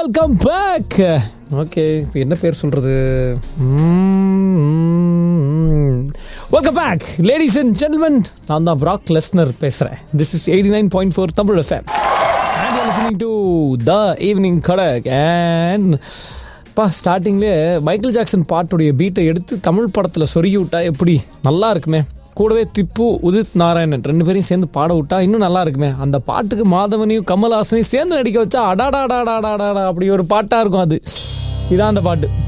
welcome back okay இப்போ என்ன பேர் சொல்றது welcome back ladies and gentlemen நான் தான் ப்ராக் லெஸ்னர் பேசுகிறேன் this is eighty nine point four Tamil FM and listening to the evening Kadak and பா ஸ்டார்டிங்லேயே மைக்கேல் ஜாக்சன் பாட்டுடைய பீட்டை எடுத்து தமிழ் படத்தில் சொருகி விட்டா எப்படி நல்லா இருக்குமே கூடவே திப்பு உதித் நாராயணன் ரெண்டு பேரையும் சேர்ந்து பாட விட்டா இன்னும் நல்லா இருக்குமே அந்த பாட்டுக்கு மாதவனையும் கமல்ஹாசனையும் சேர்ந்து நடிக்க வச்சா அடாடாடாடாடாடா அப்படி ஒரு பாட்டாக இருக்கும் அது இதான் அந்த பாட்டு